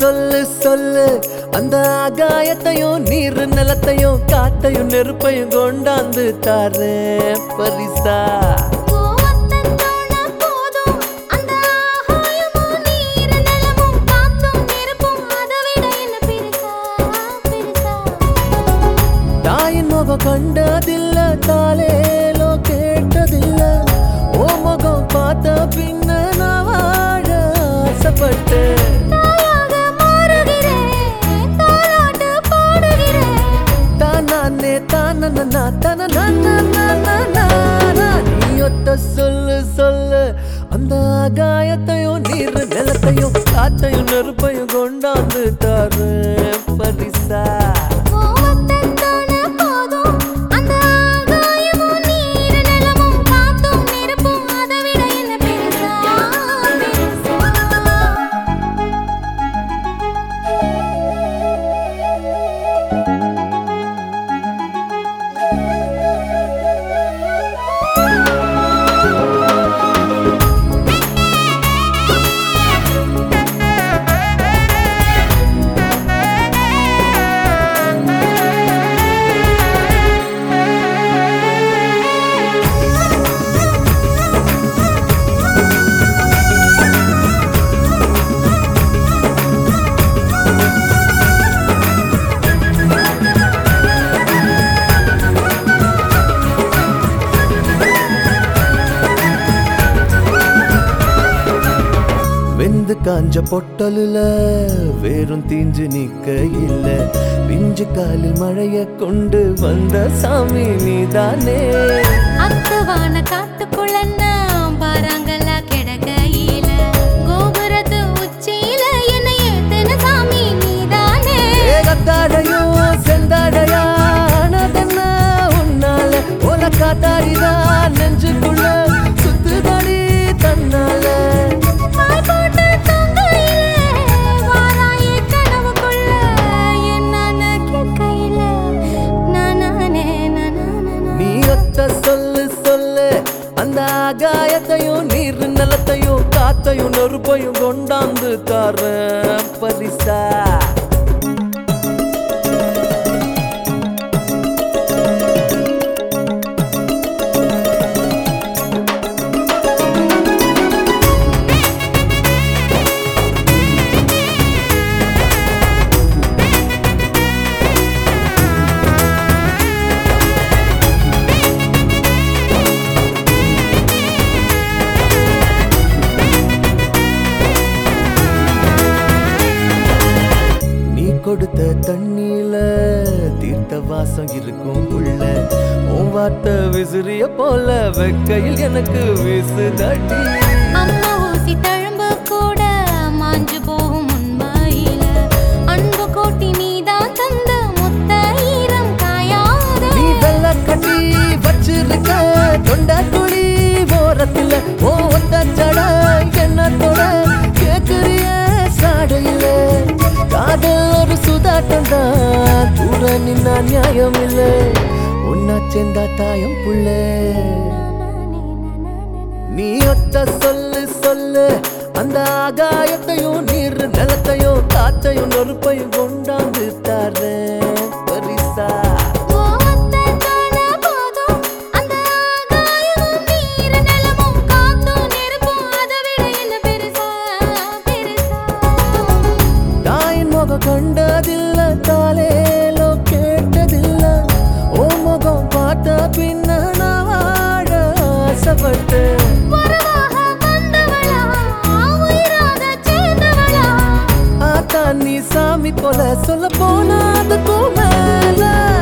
சொல்லு சொல்லு அந்த ஆகாயத்தையும் நீர் நிலத்தையும் காத்தையும் நெருப்பையும் கொண்டாந்து தாரேன் பரிசா கோவத்தன் தோண போதும் அந்த ஆகாயமும் நீர் நிலமும் காத்தும் நெருப்பும் அதை விட என்ன பெருசா பெருசா தாயின் முகம் கண்டதில்ல தாலேலோ கேட்டதில்ல ஓ முகம் பார்த்த பின்ன நான் வாழ ஆசைப்பட்டேன் தாயாக மாறுகிறேன் தாலாட்டு பாடுகிறேன் தானே தானனா தனனா நீ ஒத்த சொல்லு சொல்லு அந்த ஆகாயத்தையும் நீர் நிலத்தையும் காத்தையும் நெருப்பையும் கொண்டாந்து தாரு பரிசா கோவத்தன் தோண போதும் அந்த ஆகாயமும் நீர் நிலமும் காத்தும் நெருப்பும் அதை விட என்ன பெருசா பெருசா வெந்து காஞ்ச பொட்டலுல வேறும் தீஞ்சு நிக்க இல்ல பிஞ்சு காலில் மழைய கொண்டு வந்த சாமி நீதானே அத்துவான காட்டுக்குள்ள நான் பாறாங்கல்ல கிடக்கையில கோபுரத்து உச்சியில என்னை ஏத்தன சாமி நீதானே ஏகத்தாடையோ செந்தாடையானதென்ன உன்னால உல காத்தாடிதான் நெஞ்சுக்குள்ள சுத்துதடி தன்னால பாய் போட்ட தொங்கையில வாராயே கனவுக்குள்ள என்னன்னு கேட்கையில நானானே நானானே நீ ஒத்த சொல்லு சொல்லு அந்த ஆகாயத்தையும் நீர் நிலத்தையும் காத்தையும் நெருப்பையும் கொண்டாந்து தர பரிசா நீ கொடுத்த தண்ணியில தீர்த்த வாசம் இருக்கும் உள்ள உன் வார்த்தை விசிறிய போல வெக்கையில் எனக்கு வீசுதடி அம்மா ஊசி தழும்பு கூட மாஞ்சு போகும் உண்மையில அன்பு கோட்டி நீதான் தந்த முத்த ஈரம் காயாத நீ வெள்ள கட்டி வச்சிருக்க தொண்ட குழி ஓரத்துல ஓ ஒத்த ஜட எண்ணத்தோட கேக்குறிய சாடையில காதல் ஒரு சுதாட்டம் தான் கூட நின்னா நியாயம் இல்ல ஒன்னா சேர்ந்தா தாயம் புள்ள நீ ஒத்த சொல்லு சொல்லு அந்த ஆகாயத்தையும் நீர் நிலத்தையும் காற்றையும் நெருப்பையும் கொண்டாந்து தரேன் பரிசா கோவத்தை காண போதும் அந்த ஆகாயமும் நீர் நிலமும் காத்தும் நெருப்பும் அதை விட என்ன பெருசா பெருசா தாயின் முகம் கண்டதில்ல தாலேலோ கேட்டதில்ல ஓ முகம் பார்த்த பின்ன நான் வாழ ஆசைப்பட்டேன் வரவாக வந்தவளா உயிராக சேர்ந்தவளா ஆத்தா நீ சாமி போல சொல்ல போனா அதுக்கும் மேல